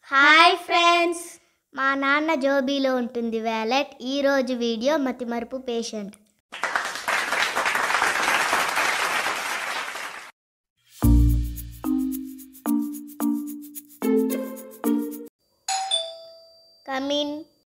hi friends మా నాన్న జోబీలో ఉంటుంది వ్యాలెట్ ఈరోజు వీడియో మతిమరుపు పేషెంట్ కమిన్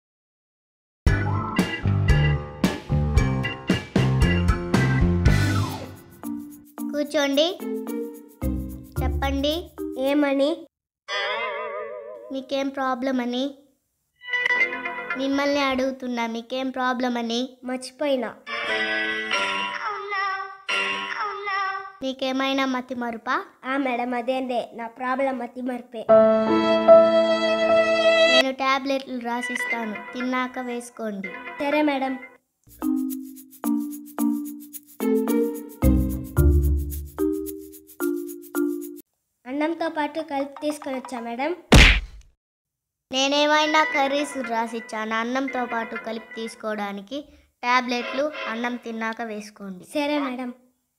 కూర్చోండి చెప్పండి ఏమని మీకేం ప్రాబ్లం అని మిమ్మల్ని అడుగుతున్నా మీకేం ప్రాబ్లం అని మర్చిపోయినా మీకేమైనా మతి మరుపా ఆ మేడం అదేందే నా ప్రాబ్లం మతి మరిపే నేను టాబ్లెట్లు రాసిస్తాను తిన్నాక వేసుకోండి సరే మేడం అన్నంతో పాటు కలిపి తీసుకొని వచ్చా మేడం నేనేమైనా కర్రీస్ రాసిచ్చాను అన్నంతో పాటు కలిపి తీసుకోవడానికి టాబ్లెట్లు అన్నం తిన్నాక వేసుకోండి సరే మేడం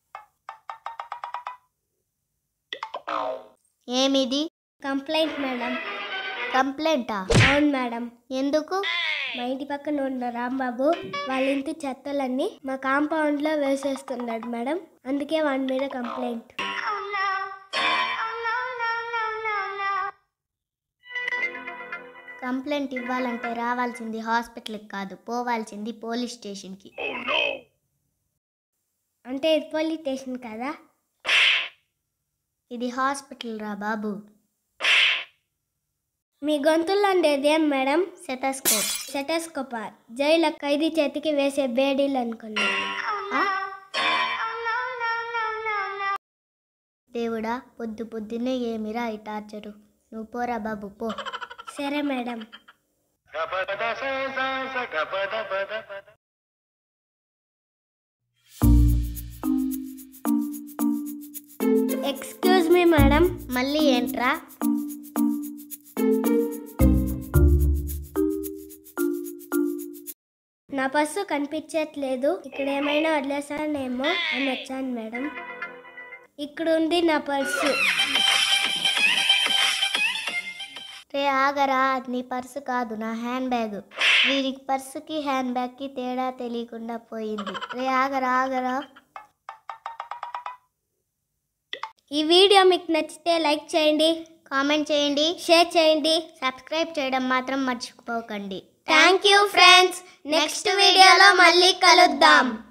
ఏమిది కంప్లైంట్ మేడం కంప్లైంటా అవును మేడం ఎందుకు మా ఇంటి పక్కన ఉన్న రాంబాబు వాళ్ళ ఇంటి చెత్తలన్నీ మా కాంపౌండ్లో వేసేస్తున్నాడు మేడం అందుకే వాడి మీద కంప్లైంట్ కంప్లైంట్ ఇవ్వాలంటే రావాల్సింది హాస్పిటల్కి కాదు పోవాల్సింది పోలీస్ స్టేషన్కి అంటే ఇది పోలీస్ స్టేషన్ కదా ఇది హాస్పిటల్ రా బాబు మీ గొంతుల్లో ఉండేది ఏం మేడం సెటస్కోప్ సెటస్కోప జైలు ఖైదీ చేతికి వేసే బేడీలు అనుకున్నా దేవుడా పొద్దు పొద్దున్నే ఏమిరా ఈ టార్చరు నువ్వు పోరా బాబు పో సరే మేడం ఎక్స్క్యూజ్ మీ మేడం మళ్ళీ ఏంట్రా నా పర్సు కనిపించట్లేదు ఇక్కడ ఏమైనా వదిలేసానేమో అని వచ్చాను మేడం ఇక్కడ ఉంది నా పర్సు రే ఆగరా అది నీ పర్సు కాదు నా హ్యాండ్ బ్యాగ్ వీరికి పర్సుకి హ్యాండ్ బ్యాగ్కి తేడా తెలియకుండా పోయింది రే ఆగరా ఆగరా ఈ వీడియో మీకు నచ్చితే లైక్ చేయండి కామెంట్ చేయండి షేర్ చేయండి సబ్స్క్రైబ్ చేయడం మాత్రం మర్చిపోకండి థ్యాంక్ యూ ఫ్రెండ్స్ నెక్స్ట్ వీడియోలో మళ్ళీ కలుద్దాం